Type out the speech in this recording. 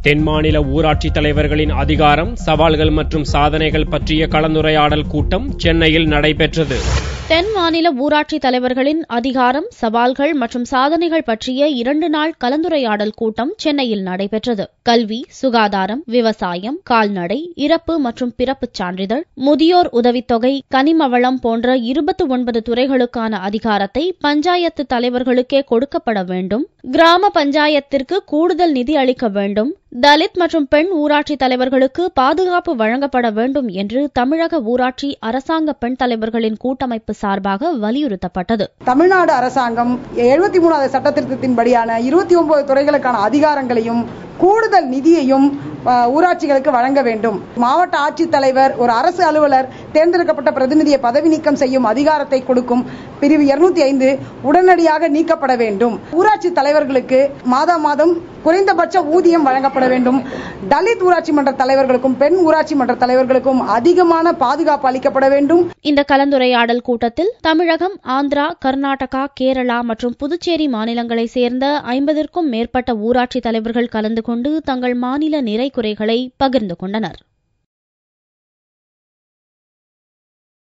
தென் மாநில ஊராட்சி தலைவர்களின் அதிகாரம் சவால்கள் மற்றும் சாதனைகள் பற்றிய கலந்துரையாடல் கூட்டம் சென்னையில் நடைபெற்றது தென் மாநில ஊராட்சி தலைவர்களின் அதிகாரம் சவால்கள் மற்றும் சாதனைகள் பற்றிய இரண்டு நாள் கலந்துரையாடல் கூட்டம் சென்னையில் நடைபெற்றது கல்வி சுகாதாரம் விவசாயம் கால்நடை இறப்பு மற்றும் பிறப்புச் சான்றிதழ் முதியோர் உதவித்தொகை கனிமவளம் போன்ற இருபத்தி ஒன்பது துறைகளுக்கான அதிகாரத்தை பஞ்சாயத்து தலைவர்களுக்கே கொடுக்கப்பட வேண்டும் கிராம பஞ்சாயத்திற்கு கூடுதல் நிதி அளிக்க வேண்டும் தலித் மற்றும் பெண் ஊராட்சி தலைவர்களுக்கு பாதுகாப்பு வழங்கப்பட வேண்டும் என்று தமிழக ஊராட்சி அரசாங்க பெண் தலைவர்களின் கூட்டமைப்பு சார்பாக வலியுறுத்தப்பட்டது தமிழ்நாடு அரசாங்கம் எழுபத்தி மூணாவது சட்ட திருத்தத்தின்படியான இருபத்தி ஒன்பது துறைகளுக்கான அதிகாரங்களையும் கூடுதல் நிதியையும் ஊராட்சிகளுக்கு வழங்க வேண்டும் மாவட்ட ஆட்சித்தலைவர் ஒரு அரசு அலுவலர் தேர்ந்தெடுக்கப்பட்ட பிரதிநிதியை பதவி நீக்கம் செய்யும் அதிகாரத்தை கொடுக்கும் பிரிவு இருநூத்தி ஐந்து உடனடியாக நீக்கப்பட வேண்டும் ஊராட்சி தலைவர்களுக்கு மாதா மாதம் குறைந்தபட்ச ஊதியம் வழங்கப்பட வேண்டும் தலித் ஊராட்சி மன்ற தலைவர்களுக்கும் பெண் ஊராட்சி மன்ற தலைவர்களுக்கும் அதிகமான பாதுகாப்பு அளிக்கப்பட வேண்டும் இந்த கலந்துரையாடல் கூட்டத்தில் தமிழகம் ஆந்திரா கர்நாடகா கேரளா மற்றும் புதுச்சேரி மாநிலங்களை சேர்ந்த ஐம்பதற்கும் மேற்பட்ட ஊராட்சி தலைவர்கள் கலந்து கொண்டு தங்கள் மாநில நிறை குறைகளை பகிர்ந்து கொண்டனர்